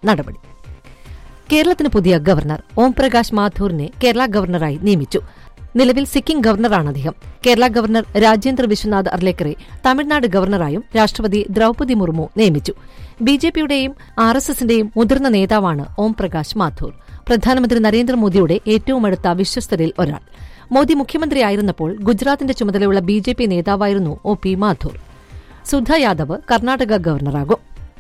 നടപടി കേരളത്തിന് പുതിയ ഗവർണർ ഓം പ്രകാശ് മാഥൂറിനെ കേരള ഗവർണറായി നിയമിച്ചു നിലവിൽ സിക്കിം ഗവർണറാണ് അദ്ദേഹം കേരള ഗവർണർ രാജേന്ദ്ര വിശ്വനാഥ് അർലേക്കറെ തമിഴ്നാട് ഗവർണറായും രാഷ്ട്രപതി ദ്രൌപതി മുർമു നിയമിച്ചു ബിജെപിയുടെയും ആർ എസ് എസിന്റെയും മുതിർന്ന നേതാവാണ് ഓം പ്രകാശ് മാഥൂർ പ്രധാനമന്ത്രി നരേന്ദ്രമോദിയുടെ ഏറ്റവും അടുത്ത വിശ്വസ്തരിൽ ഒരാൾ മോദി മുഖ്യമന്ത്രിയായിരുന്നപ്പോൾ ഗുജറാത്തിന്റെ ചുമതലയുള്ള ബിജെപി നേതാവായിരുന്നു ഒ പി മാഥൂർ സുധ യാദവ് കർണാടക ഗവർണറാകും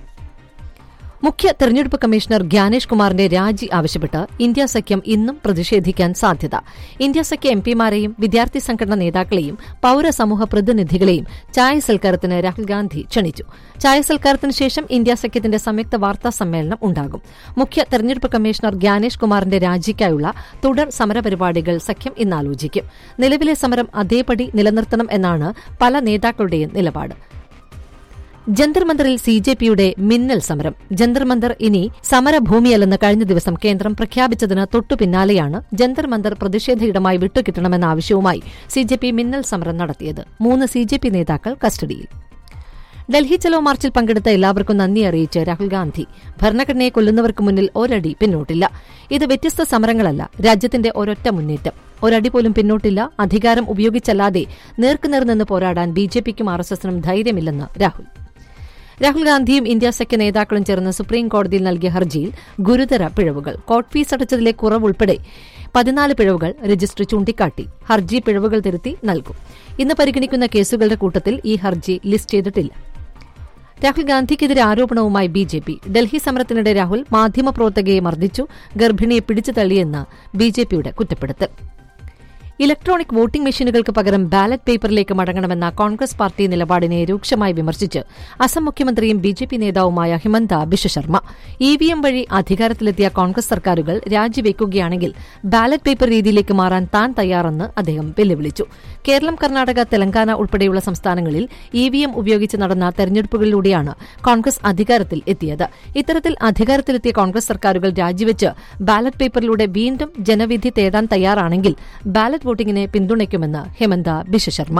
മുഖ്യ തെരഞ്ഞെടുപ്പ് കമ്മീഷണർ ഗ്യാനേഷ് കുമാറിന്റെ രാജി ആവശ്യപ്പെട്ട് ഇന്ത്യ സഖ്യം ഇന്നും പ്രതിഷേധിക്കാൻ സാധ്യത ഇന്ത്യ സഖ്യ എംപിമാരെയും വിദ്യാർത്ഥി സംഘടനാ നേതാക്കളെയും പൌരസമൂഹ പ്രതിനിധികളെയും ചായ സൽക്കാരത്തിന് രാഹുൽ ഗാന്ധി ക്ഷണിച്ചു ചായ സൽക്കാരത്തിന് ശേഷം ഇന്ത്യ സഖ്യത്തിന്റെ സംയുക്ത വാർത്താ സമ്മേളനം ഉണ്ടാകും മുഖ്യ തെരഞ്ഞെടുപ്പ് കമ്മീഷണർ ഗ്യാനേഷ് കുമാറിന്റെ രാജിക്കായുള്ള തുടർ സമരപരിപാടികൾ സഖ്യം ഇന്ന് ആലോചിക്കും നിലവിലെ സമരം അതേപടി നിലനിർത്തണം എന്നാണ് പല നേതാക്കളുടെയും നിലപാട് ജന്തർ മന്ദറിൽ സി ജെ പിയുടെ മിന്നൽ സമരം ജന്തർ മന്ദർ ഇനി സമരഭൂമിയല്ലെന്ന് കഴിഞ്ഞ ദിവസം കേന്ദ്രം പ്രഖ്യാപിച്ചതിന് തൊട്ടു പിന്നാലെയാണ് ജന്തർ മന്ദർ പ്രതിഷേധ ഇടമായി വിട്ടുകിട്ടണമെന്ന ആവശ്യവുമായി സി ജെ പി മിന്നൽ സമരം നടത്തിയത് മൂന്ന് സി ജെ പി നേതാക്കൾ കസ്റ്റഡിയിൽ ഡൽഹി ചലോ മാർച്ചിൽ പങ്കെടുത്ത എല്ലാവർക്കും നന്ദി അറിയിച്ച് രാഹുൽ ഗാന്ധി ഭരണഘടനയെ കൊല്ലുന്നവർക്ക് മുന്നിൽ ഒരടി പിന്നോട്ടില്ല ഇത് വ്യത്യസ്ത സമരങ്ങളല്ല രാജ്യത്തിന്റെ ഒരൊറ്റ മുന്നേറ്റം ഒരടി പോലും പിന്നോട്ടില്ല അധികാരം ഉപയോഗിച്ചല്ലാതെ നേർക്കുനേർ നിന്ന് പോരാടാൻ ബിജെപിക്കും ആർ എസ് എസിനും ധൈര്യമില്ലെന്ന് രാഹുൽ രാഹുൽ ഗാന്ധിയും ഇന്ത്യ സഖ്യ നേതാക്കളും ചേർന്ന് സുപ്രീം കോടതിയിൽ നൽകിയ ഹർജിയിൽ ഗുരുതര പിഴവുകൾ കോർട്ട് ഫീസ് അടച്ചതിലെ കുറവ് ഉൾപ്പെടെ പതിനാല് പിഴവുകൾ രജിസ്ട്രി ചൂണ്ടിക്കാട്ടി ഹർജി പിഴവുകൾ തിരുത്തി നൽകും ഇന്ന് പരിഗണിക്കുന്ന കേസുകളുടെ കൂട്ടത്തിൽ ഈ ഹർജി ലിസ്റ്റ് ചെയ്തിട്ടില്ല രാഹുൽ ഗാന്ധിക്കെതിരെ ആരോപണവുമായി ബി ജെ പി ഡൽഹി സമരത്തിനിടെ രാഹുൽ മാധ്യമപ്രവർത്തകയെ മർദ്ദിച്ചു ഗർഭിണിയെ പിടിച്ചു തള്ളിയെന്ന് ബി ജെ പിയുടെ കുറ്റപ്പെടുത്തൽ ഇലക്ട്രോണിക് വോട്ടിംഗ് മെഷീനുകൾക്ക് പകരം ബാലറ്റ് പേപ്പറിലേക്ക് മടങ്ങണമെന്ന കോൺഗ്രസ് പാർട്ടി നിലപാടിനെ രൂക്ഷമായി വിമർശിച്ച് അസം മുഖ്യമന്ത്രിയും ബി ജെ പി നേതാവുമായ Himanta Biswa Sarma E V M വഴി അധികാരത്തിലെത്തിയ കോൺഗ്രസ് സർക്കാരുകൾ രാജിവെക്കുകയാണെങ്കിൽ ബാലറ്റ് പേപ്പർ രീതിയിലേക്ക് മാറാൻ താൻ തയ്യാറെന്ന് അദ്ദേഹം വെല്ലുവിളിച്ചു കേരളം കർണാടക തെലങ്കാന ഉൾപ്പെടെയുള്ള സംസ്ഥാനങ്ങളിൽ ഇ വി എം ഉപയോഗിച്ച് നടന്ന തെരഞ്ഞെടുപ്പുകളിലൂടെയാണ് കോൺഗ്രസ് അധികാരത്തിൽ എത്തിയത് ഇത്തരത്തിൽ അധികാരത്തിലെത്തിയ കോൺഗ്രസ് സർക്കാരുകൾ രാജിവെച്ച് ബാലറ്റ് പേപ്പറിലൂടെ വീണ്ടും ജനവിധി തേടാൻ തയ്യാറാണെങ്കിൽ ബാലറ്റ് വോട്ടിംഗിനെ പിന്തുണയ്ക്കുമെന്ന് ഹേമന്ത ബിശ്വ ശർമ്മ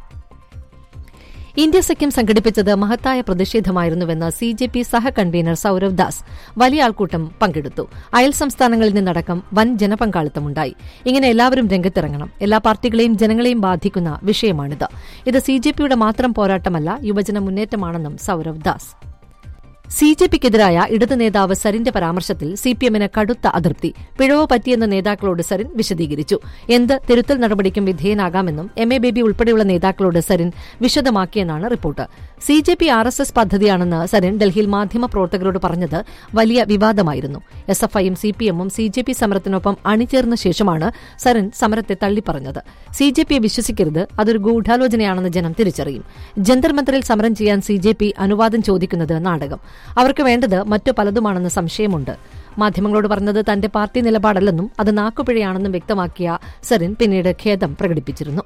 ഇന്ത്യ സഖ്യം സംഘടിപ്പിച്ചത് മഹത്തായ പ്രതിഷേധമായിരുന്നുവെന്ന് സി ജെ പി സഹ കൺവീനർ സൌരവ് ദാസ് വലിയ ആൾക്കൂട്ടം പങ്കെടുത്തു അയൽ സംസ്ഥാനങ്ങളിൽ നിന്നടക്കം വൻ ജനപങ്കാളിത്തമുണ്ടായി ഇങ്ങനെ എല്ലാവരും രംഗത്തിറങ്ങണം എല്ലാ പാർട്ടികളെയും ജനങ്ങളെയും ബാധിക്കുന്ന വിഷയമാണിത് ഇത് സി ജെ പിയുടെ മാത്രം പോരാട്ടമല്ല യുവജന മുന്നേറ്റമാണെന്നും സൌരവ് ദാസ് സി ജെ പിക്കെതിരായ ഇടത് നേതാവ് സരിന്റെ പരാമർശത്തിൽ സിപിഎമ്മിന് കടുത്ത അതൃപ്തി പിഴവ് പറ്റിയെന്ന് നേതാക്കളോട് സരിൻ വിശദീകരിച്ചു എന്ത് തിരുത്തൽ നടപടിക്കും വിധേയനാകാമെന്നും എം എ ബേബി ഉൾപ്പെടെയുള്ള നേതാക്കളോട് സരിൻ വിശദമാക്കിയെന്നാണ് report C J P R S S പദ്ധതിയാണെന്ന് സരിൻ ഡൽഹിയിൽ മാധ്യമപ്രവർത്തകരോട് പറഞ്ഞത് വലിയ വിവാദമായിരുന്നു എസ് എഫ് ഐയും സി പി എമ്മും സി ജെ പി സമരത്തിനൊപ്പം അണിചേർന്ന ശേഷമാണ് സരിൻ സമരത്തെ തള്ളിപ്പറഞ്ഞത് സി ജെ പിയെ വിശ്വസിക്കരുത് അതൊരു ഗൂഢാലോചനയാണെന്ന് ജനം തിരിച്ചറിയും ജന്തർ മന്ദറിൽ സമരം ചെയ്യാൻ സി ജെ പി അനുവാദം ചോദിക്കുന്നത് നാടകം അവർക്ക് വേണ്ടത് മറ്റു പലതുമാണെന്ന് സംശയമുണ്ട് മാധ്യമങ്ങളോട് പറഞ്ഞത് തന്റെ പാർട്ടി നിലപാടല്ലെന്നും അത് നാക്കുപിഴയാണെന്നും വ്യക്തമാക്കിയ സരിൻ പിന്നീട് ഖേദം പ്രകടിപ്പിച്ചിരുന്നു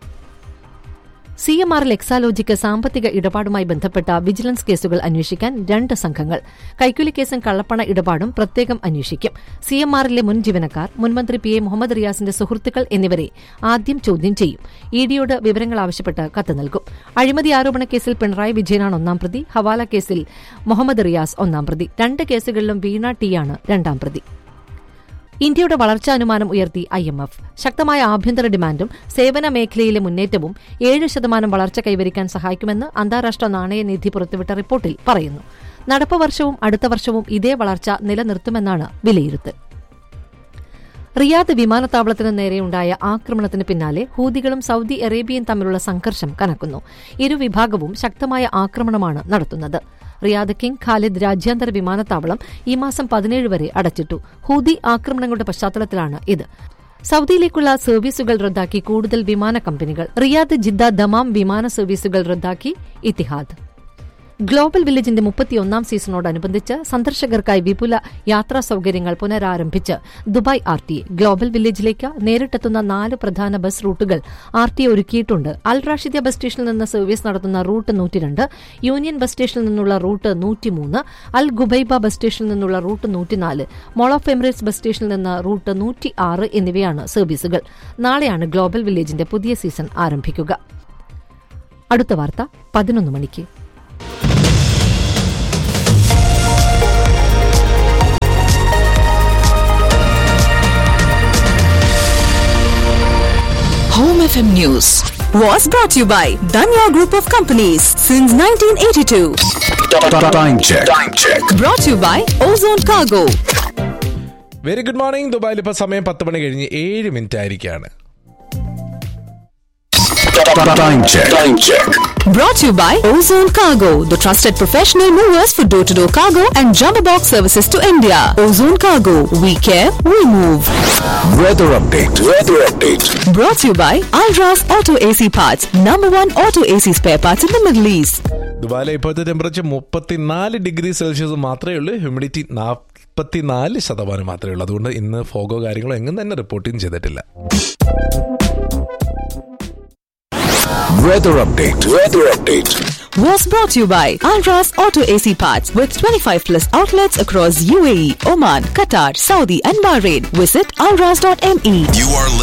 സി എം ആറിൽ എക്സാലോജിക്ക് സാമ്പത്തിക ഇടപാടുമായി ബന്ധപ്പെട്ട വിജിലൻസ് കേസുകൾ അന്വേഷിക്കാൻ രണ്ട് സംഘങ്ങൾ കൈക്കൂലി കേസും കള്ളപ്പണ ഇടപാടും പ്രത്യേകം അന്വേഷിക്കും സി എം ആറിലെ മുൻ ജീവനക്കാർ മുൻമന്ത്രി പി എ മുഹമ്മദ് റിയാസിന്റെ സുഹൃത്തുക്കൾ എന്നിവരെ ആദ്യം ചോദ്യം ചെയ്യും ഇഡിയോട് വിവരങ്ങൾ ആവശ്യപ്പെട്ട് കത്ത് നൽകും അഴിമതി ആരോപണ കേസിൽ പിണറായി വിജയനാണ് ഒന്നാം പ്രതി ഹവാല കേസിൽ മുഹമ്മദ് റിയാസ് ഒന്നാം പ്രതി രണ്ട് കേസുകളിലും വീണ ടിയാണ് രണ്ടാം പ്രതി ഇന്ത്യയുടെ വളർച്ചാ അനുമാനം ഉയർത്തി ഐ എം എഫ് ശക്തമായ ആഭ്യന്തര ഡിമാൻഡും സേവന മേഖലയിലെ മുന്നേറ്റവും ഏഴ് ശതമാനം വളർച്ച കൈവരിക്കാൻ സഹായിക്കുമെന്ന് അന്താരാഷ്ട്ര നാണയനിധി പുറത്തുവിട്ട റിപ്പോർട്ടിൽ പറയുന്നു നടപ്പ് വർഷവും അടുത്ത വർഷവും ഇതേ വളർച്ച നിലനിർത്തുമെന്നാണ് വിലയിരുത്തൽ റിയാദ് വിമാനത്താവളത്തിന് നേരെയുണ്ടായ ആക്രമണത്തിന് പിന്നാലെ ഹൂതികളും സൌദി അറേബ്യയും തമ്മിലുള്ള സംഘർഷം കനക്കുന്നു ഇരുവിഭാഗവും ശക്തമായ ആക്രമണമാണ് നടത്തുന്നത് റിയാദ് കിങ് ഖാലിദ് രാജ്യാന്തര വിമാനത്താവളം ഈ മാസം പതിനേഴ് വരെ അടച്ചിട്ടു ഹൂതി ആക്രമണങ്ങളുടെ പശ്ചാത്തലത്തിലാണ് ഇത് സൌദിയിലേക്കുള്ള സർവീസുകൾ റദ്ദാക്കി കൂടുതൽ വിമാന കമ്പനികൾ റിയാദ് ജിദ്ദ ദമാം വിമാന സർവീസുകൾ റദ്ദാക്കി ഇത്തിഹാദ് ഗ്ലോബൽ വില്ലേജിന്റെ മുപ്പത്തിയൊന്നാം സീസണോടനുബന്ധിച്ച് സന്ദർശകർക്കായി വിപുല യാത്രാ സൌകര്യങ്ങൾ പുനരാരംഭിച്ച് Dubai R T A global വില്ലേജിലേക്ക് നേരിട്ടെത്തുന്ന നാല് പ്രധാന ബസ് റൂട്ടുകൾ ആർ ടി എ ഒരുക്കിയിട്ടുണ്ട് അൽ റാഷിദ ബസ് സ്റ്റേഷനിൽ നിന്ന് സർവീസ് നടത്തുന്ന റൂട്ട് നൂറ്റിരണ്ട് യൂണിയൻ ബസ് സ്റ്റേഷനിൽ നിന്നുള്ള റൂട്ട് നൂറ്റിമൂന്ന് അൽ ഗുബൈബ ബസ് സ്റ്റേഷനിൽ നിന്നുള്ള റൂട്ട് നൂറ്റിനാല് മോൾ ഓഫ് എമിറേറ്റ്സ് ബസ് സ്റ്റേഷനിൽ നിന്ന് റൂട്ട് നൂറ്റി ആറ് എന്നിവയാണ് സർവീസുകൾ നാളെയാണ് ഗ്ലോബൽ വില്ലേജിന്റെ പുതിയ സീസൺ ആരംഭിക്കുക അടുത്ത വാർത്ത പതിനൊന്ന് മണിക്ക് Home FM News was brought to you by Danya Group of Companies since 1982. Time check. Time check. Brought to you by Ozone Cargo. Very good morning ദുബായിൽ ഇപ്പോൾ സമയം പത്ത് മണി കഴിഞ്ഞ് ഏഴ് മിനിറ്റ് ആയിരിക്കാണ് Time check. Time check. Brought to you by Ozone Cargo, the trusted professional movers for door to door cargo and jumbo box services to India. Ozone Cargo, we care, we move. Weather update. Weather update. Brought to you by Alras Auto AC Parts, number one auto AC spare parts in the Middle East. ദുബായിലെ ഇപ്പോഴത്തെ temperature മുപ്പത്തിനാല് degree Celsius മാത്രമേ ഉള്ളൂ humidity നാൽപ്പത്തിനാല് ശതമാനം മാത്രമേ ഉള്ളൂ അതുകൊണ്ട് ഇന്ന് ഫോഗോ കാര്യങ്ങളോ എങ്ങും തന്നെ റിപ്പോർട്ടിങ് ചെയ്തിട്ടില്ല Weather update. Weather update. Was brought to you by Alras Auto AC Parts with 25 plus outlets across UAE, Oman, Qatar, Saudi, and Bahrain. Visit alras.me. You are